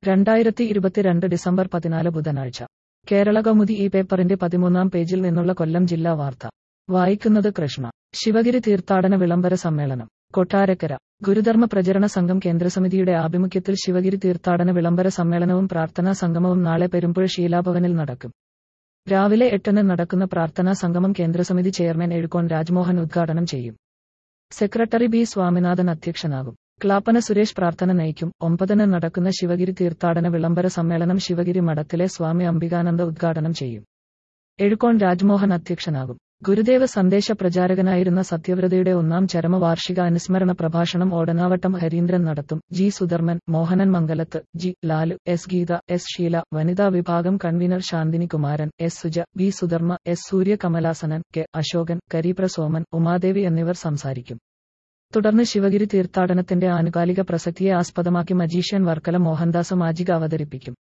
രണ്ടായിരത്തി ഇരുപത്തിരണ്ട് ഡിസംബർ പതിനാല് ബുധനാഴ്ച കേരള കൗമുദി ഈ പേപ്പറിന്റെ പതിമൂന്നാം പേജിൽ നിന്നുള്ള കൊല്ലം ജില്ലാ വാർത്ത വായിക്കുന്നത് കൃഷ്ണ ശിവഗിരി തീർത്ഥാടന വിളംബര സമ്മേളനം കൊട്ടാരക്കര ഗുരുധർമ്മ പ്രചരണ സംഘം കേന്ദ്രസമിതിയുടെ ആഭിമുഖ്യത്തിൽ ശിവഗിരി തീർത്ഥാടന വിളംബര സമ്മേളനവും പ്രാർത്ഥനാ സംഗമവും നാളെ പെരുമ്പുഴ ശീലാഭവനിൽ നടക്കും രാവിലെ എട്ടിന് നടക്കുന്ന പ്രാർത്ഥനാ സംഗമം കേന്ദ്രസമിതി ചെയർമാൻ എഴുകോൺ രാജ്മോഹൻ ഉദ്ഘാടനം ചെയ്യും സെക്രട്ടറി ബി സ്വാമിനാഥൻ അധ്യക്ഷനാകും ക്ലാപ്പന സുരേഷ് പ്രാർത്ഥന നയിക്കും ഒമ്പതിന് നടക്കുന്ന ശിവഗിരി തീർത്ഥാടന വിളംബര സമ്മേളനം ശിവഗിരി മഠത്തിലെ സ്വാമി അംബികാനന്ദ ഉദ്ഘാടനം ചെയ്യും എഴുകോൺ രാജ്മോഹൻ അധ്യക്ഷനാകും ഗുരുദേവ സന്ദേശ പ്രചാരകനായിരുന്ന സത്യവ്രതയുടെ ഒന്നാം ചരമവാർഷിക അനുസ്മരണ പ്രഭാഷണം ഓടനാവട്ടം ഹരീന്ദ്രൻ നടത്തും G Sudharmman Mohanan Mangalath G Lalu S Geetha S Sheela വനിതാ വിഭാഗം convener Shanthini Kumaran S Suja V Sudharmma S Surya Kamalasanan K Ashokan Kareepra Soman Umadevi എന്നിവർ സംസാരിക്കും തുടർന്ന് ശിവഗിരി തീർത്ഥാടനത്തിന്റെ ആനുകാലിക പ്രസക്തിയെ ആസ്പദമാക്കി മജീഷ്യൻ വർക്കല മോഹൻദാസ് മാജിക അവതരിപ്പിക്കും